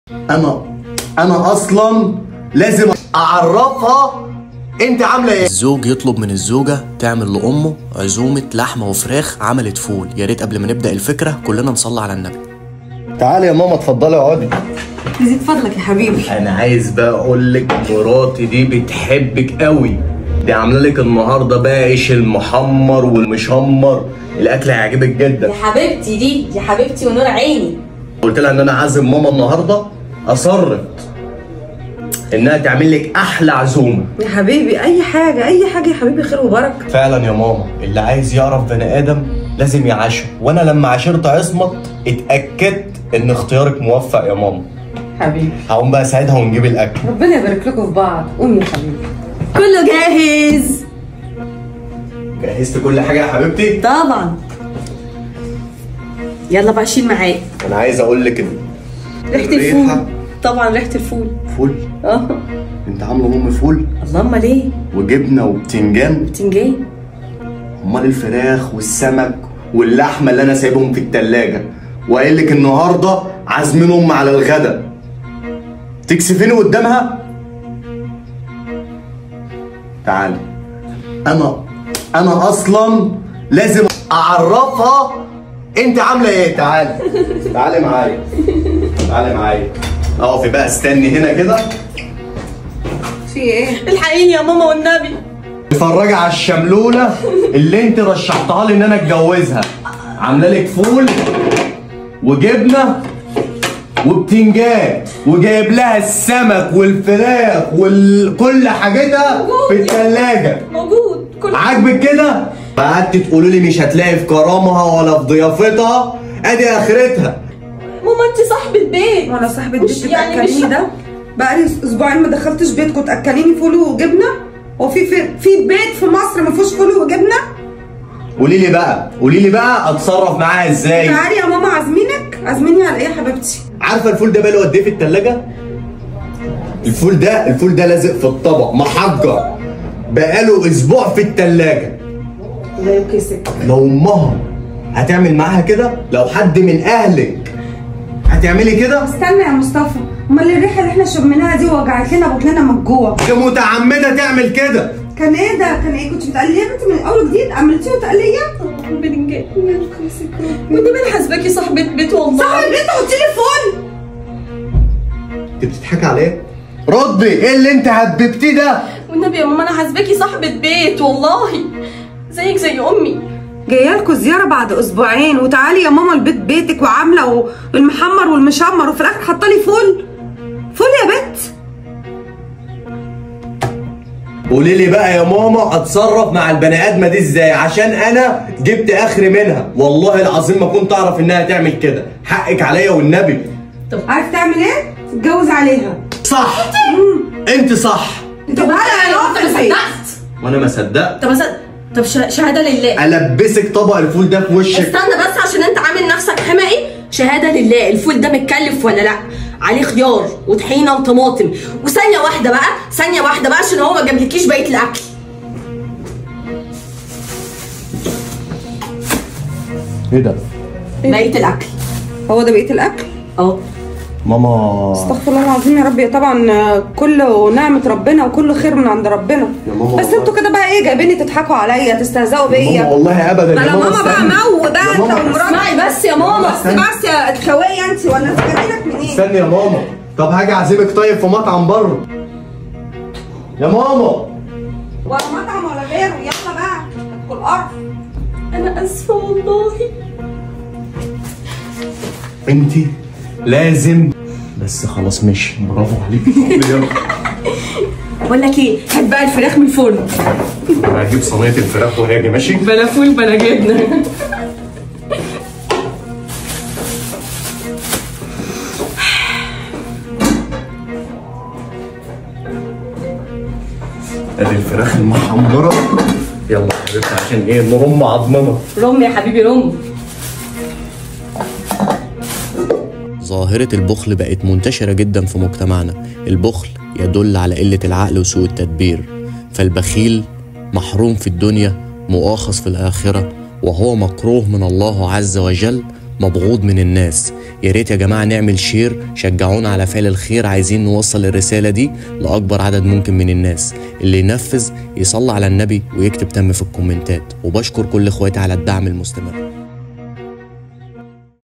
انا انا اصلا لازم اعرفها انت عامله ايه الزوج يطلب من الزوجة تعمل لأمه عزومة لحمة وفراخ عملت فول يا ريت قبل ما نبدأ الفكرة كلنا نصلي على النبي تعالي يا ماما اتفضلي اقعدي يزيد فضلك يا حبيبي انا عايز بقى اقول لك مراتي دي بتحبك قوي دي عامله لك النهارده بقى عيش المحمر والمشمر الاكل هيعجبك جدا يا حبيبتي دي دي حبيبتي ونور عيني قلت لها ان انا عازم ماما النهارده اصرت انها تعمل لك احلى عزومه يا حبيبي اي حاجه اي حاجه يا حبيبي خير وبركه فعلا يا ماما اللي عايز يعرف بني ادم لازم يعاشر وانا لما عاشرت عصمت اتاكدت ان اختيارك موفق يا ماما حبيبي هقوم بقى اساعدها ونجيب الاكل ربنا يبارك لكم في بعض قومي يا حبيبي كله جاهز جهزت كل حاجه يا حبيبتي طبعا يلا بقى شيل معايا انا عايز اقول لك ان ريحه الريحة. الفول طبعا ريحه الفول فول اه انت عامله ام فول اللهم ليه وجبنه وبتنجان بتنجان امال الفراخ والسمك واللحمه اللي انا سايبهم في التلاجة وقايل لك النهارده عازمين ام على الغدا تكسفيني قدامها تعالي انا انا اصلا لازم اعرفها انت عامله ايه تعالي تعالي معايا تعالي معايا اقفي بقى استني هنا كده في ايه الحقيني يا ماما والنبي اتفرجي على الشملوله اللي انت رشحتها لي ان انا اتجوزها عامله لك فول وجبنه وبتنجان وجايب لها السمك والفراخ وكل حاجتها في الثلاجه موجود كل عاجبك كده قعدت تقولوا لي مش هتلاقي في كرامها ولا في ضيافتها ادي اخرتها ماما انت صاحبة بيت وانا صاحبة مش- بيت يعني تاكليني مش- ده بقالي اسبوعين ما دخلتش بيتكم تاكليني فول وجبنه هو في في في بيت في مصر ما فيهوش فول وجبنه قولي لي بقى قولي لي بقى اتصرف معاها ازاي تعالي يا ماما عازمينك عازميني على ايه يا حبيبتي عارفه الفول ده بقاله قد ايه في التلاجة؟ الفول ده الفول ده لازق في الطبق محجر بقاله اسبوع في التلاجة الله يكسك لو امها هتعمل معاها كده لو حد من اهلك هتعملي كده استنى يا مصطفى امال الريحه اللي احنا شميناها دي وجعت لنا بطننا من جوه دي متعمده تعمل كده كان ايه ده كان ايه كنت بتقليه يا بنتي من اول وجديد عملتيه تقليه بنجان ودي من حسبكي صاحبة بيت والله صاحب البيت حطي لي فول انت بتضحكي عليا ردي ايه اللي انت هببتيه ده والنبي يا ماما انا حاسباكي صاحبة بيت والله زيك زي امي جايه لكم زياره بعد اسبوعين وتعالي يا ماما البيت بيتك وعامله والمحمر والمشمر وفي الاخر حاطه لي فول فول يا بنت قولي لي بقى يا ماما اتصرف مع البني ادمه دي ازاي عشان انا جبت اخر منها والله العظيم ما كنت اعرف انها تعمل كده حقك عليا والنبي عارف تعمل ايه؟ تتجوز عليها صح انت صح انت بقى انت ما صدقت وانا ما صدقت طب أصدق. طب ش- شهادة لله البسك طبق الفول ده في وشك استنى بس عشان انت عامل نفسك حمقي شهادة لله الفول ده متكلف ولا لا عليه خيار وطحينة وطماطم وثانية واحدة بقى ثانية واحدة بقى عشان هو ما جابلكيش بقية الأكل ايه ده بقية الأكل هو ده بقيه الاكل اه ماما استغفر الله العظيم يا رب طبعا آه، كله نعمة ربنا وكله خير من عند ربنا يا ماما بس انتوا كده بقى ايه جايبيني تضحكوا عليا تستهزئوا ماما بيا والله ابدا ما يا لا ماما بقى استني. مو بقى يا انت ماما ومراتك اسمعي بس يا ماما بس بس يا اتخويه انت ولا انت جايبينك منين؟ استني يا ماما طب هاجي اعزمك طيب في مطعم بره يا ماما ولا مطعم ولا غيره يلا بقى ادخل قرف أنا آسفة والله انت لازم بس خلاص ماشي برافو عليك يلا بقول لك إيه هات بقى الفراخ من الفرن انا هجيب صينيه الفراخ وهاجي ماشي بلا فول بلا جبنة ادي الفراخ المحمره يلا يا حبيبتي عشان ايه نرم عظمنا رم يا حبيبي رم ظاهرة البخل بقت منتشرة جدا في مجتمعنا البخل يدل على قلة العقل وسوء التدبير فالبخيل محروم في الدنيا مؤاخذ في الآخرة وهو مكروه من الله عز وجل مبغوض من الناس يا ريت يا جماعة نعمل شير شجعونا على فعل الخير عايزين نوصل الرسالة دي لأكبر عدد ممكن من الناس اللي ينفذ يصلي على النبي ويكتب تم في الكومنتات وبشكر كل اخواتي على الدعم المستمر